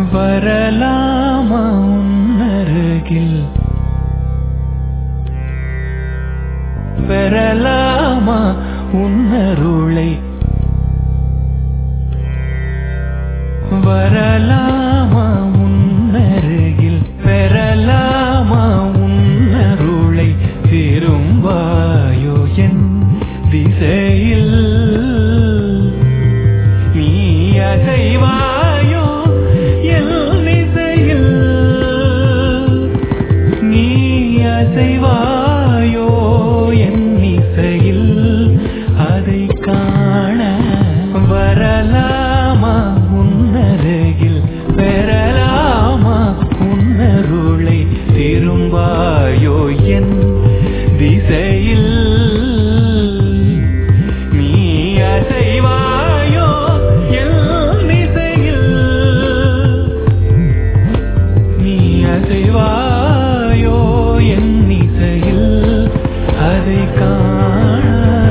வரலாமா உன்னருகில் பெறலாமா உன்னருளை வரலாமா உன்னருகில் பெறலாமா உன்னருளை திரும்பாயோ என் திசையில் நீ அசைவாயோ என் திசையில் நீ அசைவாயோ என் இசையில் அதை காண வரலாமா உன்னருகில் பெறலாமா உன்னருளை திரும்பாயோ என் திசையில் நீ அசைவாயோ என் திசையில் நீ அசைவாயோ என் இசையில் அதை காண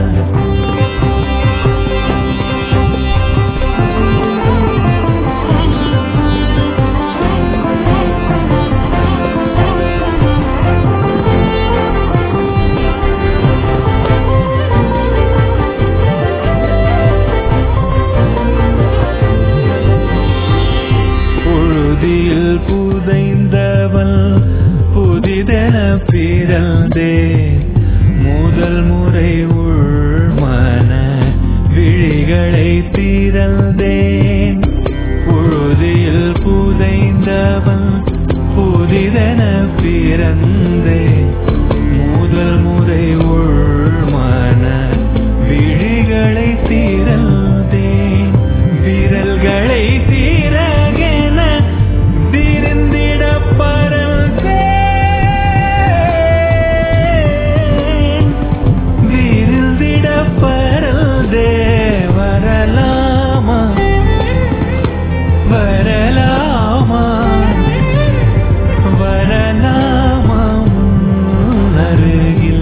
புழுதியில் புதைந்தவள் புதிதென பிறந்தே முதல் முறை உள்மன விழிகளை திறந்தேன் புழுதியில் புதைந்தவள் புதிதென பிறந்தே முதல் முறை உள்மன விழிகளை திறந்தேன் விரல்களை தீரகென விருந்திட பறந்தேன் விருந்திட பறந்தே வரலாமா வரலாமா வரலாமா உன் அருகில்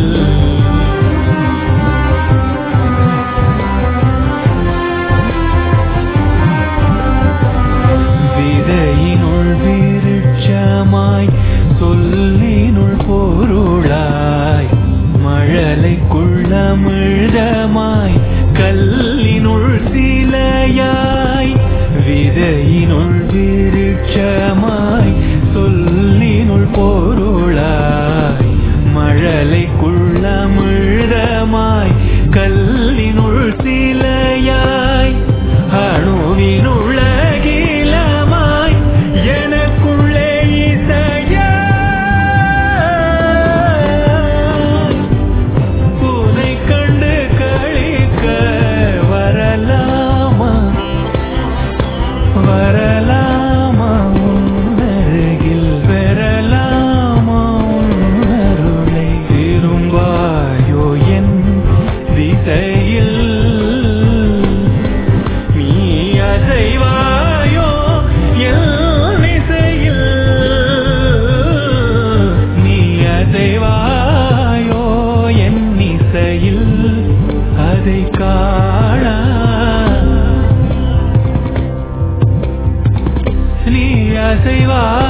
விதையினுள் விருட்சமாய் சொல்லினுள் பொருளாய் மழலைக்குள்ள மிழ்தமாய் கல்லினுள் சிலையாய் விதையினுள் விருட்சமாய் சொல்லினுள் பொருளாய் மழலைக்குள்ள மிழ்தமாய் கல்லினுள் சிலையாய் அணுவினுள்ள கீழமாய் எனக்குள்ளே இசையாய் உனை கண்டு கழிக்க வரலாமா வரலாமா உன்னருகில் பெறலாமா உன்னருளை திரும்பாயோ என் திசையில் நீ அசைவாயோ என் இசையில் நீ அசைவாயோ என் இசையில் அதை காண நீ அசைவா